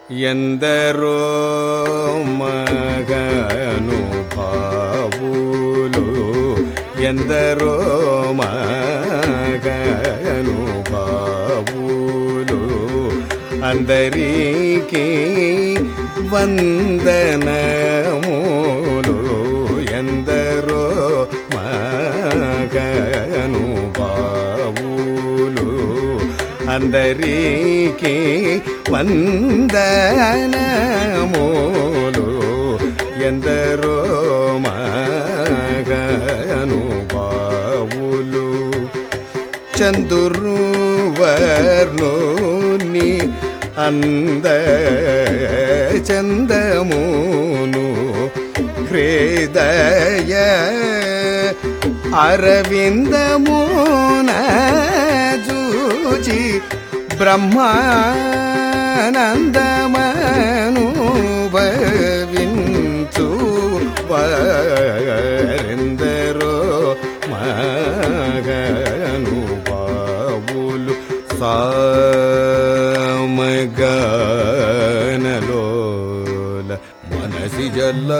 ఎందరో మగను భావులు ఎందరో మగను భావులు అందరికీ వందనములు ఎందరో మగను భావులు అందరికీ వందనములు ఎందరో మగను భావులు చందురువర్ణుని అంద చందమును హృదయ అరవిందమున జూచి బ్రహ్మానందమను భవించు వరెందరో మగను బావులు సామగనలోల మనసి జల్ల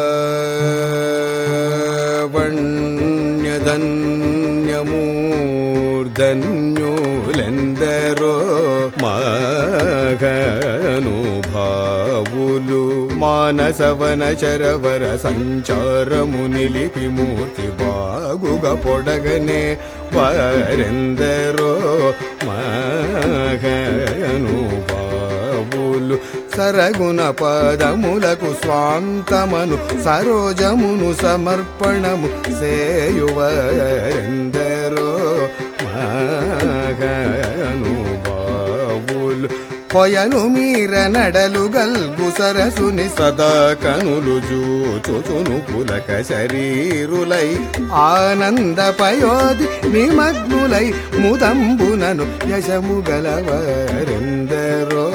వణ్యధన్యమూర్ధన్యులెందరో మగను భావులు మానసవన చరవర సంచారము నిలిపి మూర్తి బాగుగా పొడగనే వారెందరో మగను బావులు సరగుణ పదములకు స్వాంతమను సరోజమును సమర్పణము సేయువరెందరో మగను బావులు పొయలు మీర నడలు గల్గు సరసుని సదా కనులు జూచుచును పులక శరీరులై ఆనంద పయోధి నిమగ్నులై ముదంబునను యశము గలవరెందరో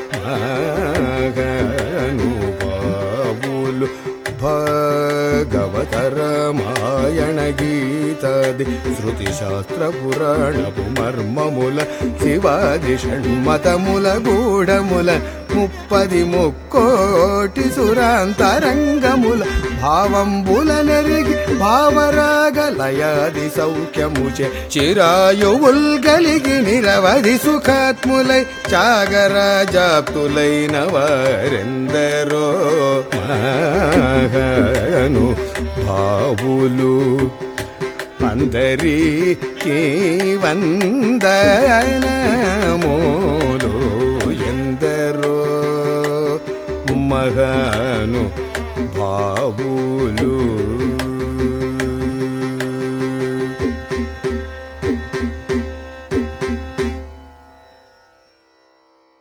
మగను బాబులు భగవతరమాయణ గీతాది శృతి శాస్త్ర పురాణపు మర్మముల శివాది షణ్మతముల గూఢముల ముప్పది ముక్కోటి సురాంతరంగముల భావంబుల నెరిగి భావరాగ లయాది సౌఖ్యముచే చిరాయువుల్ గలిగి నిరవధి సుఖాత్ములై చాగరాజాప్తులైన వారెందరో మగను భావులు అందరికీ వందనమోలు ఎందరో మగను భావులు